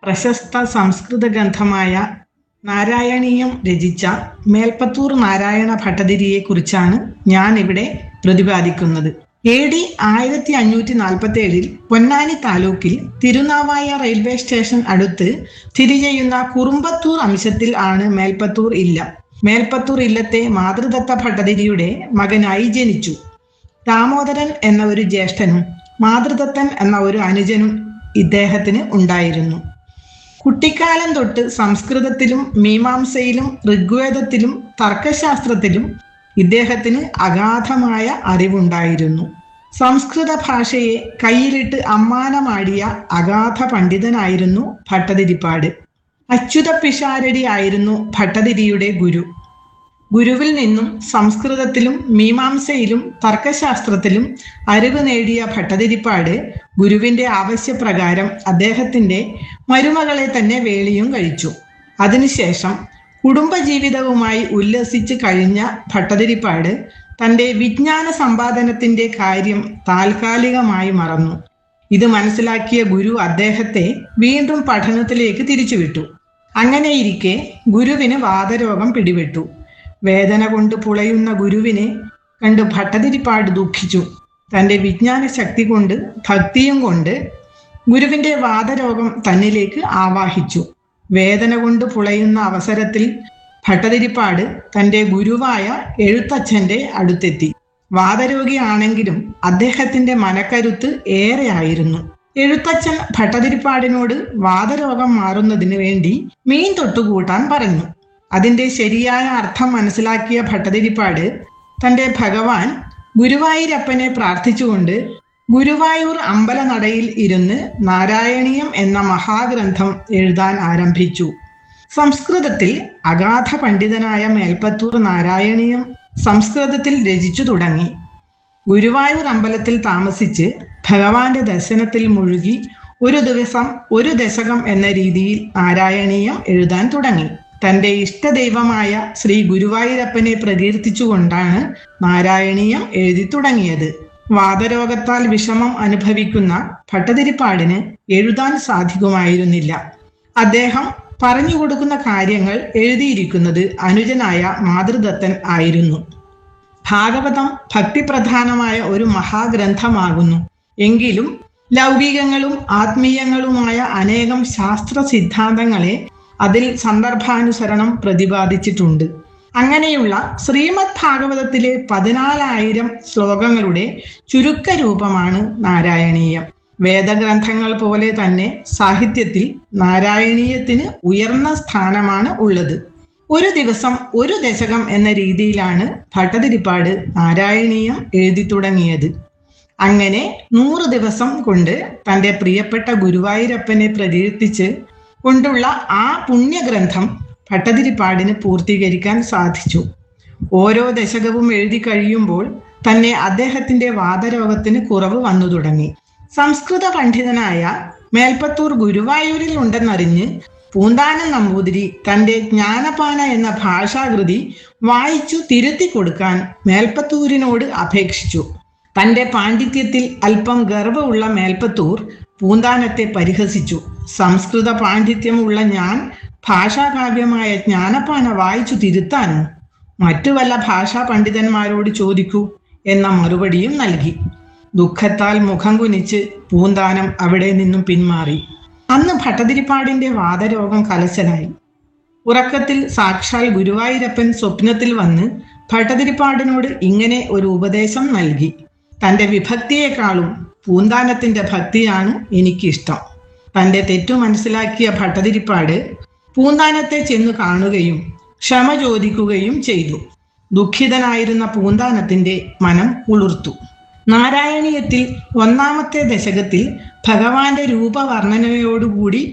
പ്രശസ്ത സംസ്കൃത ഗ്രന്ഥമായ നാരായണീയം രചിച്ച മേൽപ്പത്തൂർ നാരായണ ഭട്ടതിരിയെ കുറിച്ചാണ് ഞാൻ ഇവിടെ പ്രതിപാദിക്കുന്നത് എ ഡി ആയിരത്തി അഞ്ഞൂറ്റി നാൽപ്പത്തി ഏഴിൽ പൊന്നാനി താലൂക്കിൽ തിരുനാവായ റെയിൽവേ സ്റ്റേഷൻ അടുത്ത് സ്ഥിതി ചെയ്യുന്ന കുറുമ്പത്തൂർ അംശത്തിൽ ആണ് മേൽപ്പത്തൂർ ഇല്ലം മേൽപ്പത്തൂർ ഇല്ലത്തെ മാതൃദത്ത ഭട്ടതിരിയുടെ മകനായി ജനിച്ചു ദാമോദരൻ എന്ന ഒരു ജ്യേഷ്ഠനും മാതൃദത്തൻ എന്ന ഒരു അനുജനും ഇദ്ദേഹത്തിന് ഉണ്ടായിരുന്നു കുട്ടിക്കാലം തൊട്ട് സംസ്കൃതത്തിലും മീമാംസയിലും ഋഗ്വേദത്തിലും തർക്കശാസ്ത്രത്തിലും ഇദ്ദേഹത്തിന് അഗാധമായ അറിവുണ്ടായിരുന്നു സംസ്കൃത ഭാഷയെ കയ്യിലിട്ട് അമ്മാനമാടിയ അഗാധ പണ്ഡിതനായിരുന്നു ഭട്ടതിരിപ്പാട് അച്യുത പിഷാരടി ആയിരുന്നു ഭട്ടതിരിയുടെ ഗുരു ഗുരുവിൽ നിന്നും സംസ്കൃതത്തിലും മീമാംസയിലും തർക്കശാസ്ത്രത്തിലും അറിവ് നേടിയ ഭട്ടതിരിപ്പാട് ഗുരുവിന്റെ ആവശ്യപ്രകാരം അദ്ദേഹത്തിന്റെ മരുമകളെ തന്നെ വേളിയും കഴിച്ചു അതിനുശേഷം കുടുംബജീവിതവുമായി ഉല്ലസിച്ച് കഴിഞ്ഞ ഭട്ടതിരിപ്പാട് തന്റെ വിജ്ഞാന സമ്പാദനത്തിന്റെ കാര്യം താൽക്കാലികമായി മറന്നു ഇത് മനസ്സിലാക്കിയ ഗുരു അദ്ദേഹത്തെ വീണ്ടും പഠനത്തിലേക്ക് തിരിച്ചുവിട്ടു അങ്ങനെയിരിക്കെ ഗുരുവിന് വാതരോഗം പിടിപെട്ടു വേദന കൊണ്ട് പുളയുന്ന ഗുരുവിനെ കണ്ട് ഭട്ടതിരിപ്പാട് ദുഃഖിച്ചു തന്റെ വിജ്ഞാന ശക്തി കൊണ്ട് ഭക്തിയും കൊണ്ട് ഗുരുവിന്റെ വാതരോഗം തന്നിലേക്ക് ആവാഹിച്ചു വേദന കൊണ്ട് പുളയുന്ന അവസരത്തിൽ ഭട്ടതിരിപ്പാട് തന്റെ ഗുരുവായ എഴുത്തച്ഛന്റെ അടുത്തെത്തി വാതരോഗിയാണെങ്കിലും അദ്ദേഹത്തിന്റെ മനക്കരുത്ത് ഏറെയായിരുന്നു എഴുത്തച്ഛൻ ഭട്ടതിരിപ്പാടിനോട് വാതരോഗം മാറുന്നതിന് വേണ്ടി മീൻ തൊട്ടുകൂട്ടാൻ പറഞ്ഞു അതിന്റെ ശരിയായ അർത്ഥം മനസ്സിലാക്കിയ ഭട്ടതിരിപ്പാട് തന്റെ ഭഗവാൻ ഗുരുവായൂരപ്പനെ പ്രാർത്ഥിച്ചുകൊണ്ട് ഗുരുവായൂർ അമ്പലനടയിൽ ഇരുന്ന് നാരായണീയം എന്ന മഹാഗ്രന്ഥം എഴുതാൻ ആരംഭിച്ചു സംസ്കൃതത്തിൽ അഗാധ പണ്ഡിതനായ മേൽപ്പത്തൂർ നാരായണീയം സംസ്കൃതത്തിൽ രചിച്ചു തുടങ്ങി ഗുരുവായൂർ അമ്പലത്തിൽ താമസിച്ച് ഭഗവാന്റെ ദർശനത്തിൽ മുഴുകി ഒരു ദിവസം ഒരു ദശകം എന്ന രീതിയിൽ നാരായണീയം എഴുതാൻ തുടങ്ങി തന്റെ ഇഷ്ടദൈവമായ ശ്രീ ഗുരുവായൂരപ്പനെ പ്രകീർത്തിച്ചുകൊണ്ടാണ് നാരായണീയം എഴുതി തുടങ്ങിയത് വാതരോഗത്താൽ വിഷമം അനുഭവിക്കുന്ന ഭട്ടതിരിപ്പാടിന് എഴുതാൻ സാധിക്കുമായിരുന്നില്ല അദ്ദേഹം പറഞ്ഞു കൊടുക്കുന്ന കാര്യങ്ങൾ എഴുതിയിരിക്കുന്നത് അനുജനായ മാതൃദത്തൻ ആയിരുന്നു ഭാഗവതം ഭക്തിപ്രധാനമായ ഒരു മഹാഗ്രന്ഥമാകുന്നു എങ്കിലും ലൗകികങ്ങളും ആത്മീയങ്ങളുമായ അനേകം ശാസ്ത്ര സിദ്ധാന്തങ്ങളെ അതിൽ സന്ദർഭാനുസരണം പ്രതിപാദിച്ചിട്ടുണ്ട് അങ്ങനെയുള്ള ശ്രീമദ് ഭാഗവതത്തിലെ പതിനാലായിരം ശ്ലോകങ്ങളുടെ ചുരുക്ക രൂപമാണ് നാരായണീയം വേദഗ്രന്ഥങ്ങൾ പോലെ തന്നെ സാഹിത്യത്തിൽ നാരായണീയത്തിന് ഉയർന്ന സ്ഥാനമാണ് ഉള്ളത് ഒരു ദിവസം ഒരു ദശകം എന്ന രീതിയിലാണ് ഭട്ടതിരിപ്പാട് നാരായണീയം എഴുതി തുടങ്ങിയത് അങ്ങനെ നൂറ് ദിവസം കൊണ്ട് തന്റെ പ്രിയപ്പെട്ട ഗുരുവായൂരപ്പനെ പ്രകീർത്തിച്ച് കൊണ്ടുള്ള ആ പുണ്യഗ്രന്ഥം ഭട്ടതിരിപ്പാടിന് പൂർത്തീകരിക്കാൻ സാധിച്ചു ഓരോ ദശകവും എഴുതി കഴിയുമ്പോൾ തന്നെ അദ്ദേഹത്തിന്റെ വാതരോഗത്തിന് കുറവ് വന്നു തുടങ്ങി സംസ്കൃത പണ്ഡിതനായ മേൽപ്പത്തൂർ ഗുരുവായൂരിൽ ഉണ്ടെന്നറിഞ്ഞ് പൂന്താനം നമ്പൂതിരി തന്റെ ജ്ഞാനപാന എന്ന ഭാഷാകൃതി വായിച്ചു തിരുത്തി കൊടുക്കാൻ മേൽപ്പത്തൂരിനോട് അപേക്ഷിച്ചു തന്റെ പാണ്ഡിത്യത്തിൽ അല്പം ഗർവമുള്ള മേൽപ്പത്തൂർ പൂന്താനത്തെ പരിഹസിച്ചു സംസ്കൃത പാണ്ഡിത്യമുള്ള ഞാൻ ഭാഷാകാവ്യമായ ജ്ഞാനപാന വായിച്ചു തിരുത്താനോ മറ്റു വല്ല ഭാഷാ പണ്ഡിതന്മാരോട് ചോദിക്കൂ എന്ന മറുപടിയും നൽകി ദുഃഖത്താൽ മുഖം കുനിച്ച് പൂന്താനം അവിടെ നിന്നും പിന്മാറി അന്ന് ഭട്ടതിരിപ്പാടിന്റെ വാദരോഗം കലശലായി ഉറക്കത്തിൽ സാക്ഷാൽ ഗുരുവായൂരപ്പൻ സ്വപ്നത്തിൽ വന്ന് ഭട്ടതിരിപ്പാടിനോട് ഇങ്ങനെ ഒരു ഉപദേശം നൽകി തന്റെ വിഭക്തിയെക്കാളും പൂന്താനത്തിന്റെ ഭക്തിയാണ് എനിക്കിഷ്ടം തന്റെ തെറ്റു മനസ്സിലാക്കിയ ഭട്ടതിരിപ്പാട് പൂന്താനത്തെ ചെന്നു കാണുകയും ക്ഷമ ചോദിക്കുകയും ചെയ്തു ദുഃഖിതനായിരുന്ന പൂന്താനത്തിന്റെ മനം ഉളുർത്തു നാരായണീയത്തിൽ ഒന്നാമത്തെ ദശകത്തിൽ ഭഗവാന്റെ രൂപവർണ്ണനയോടുകൂടി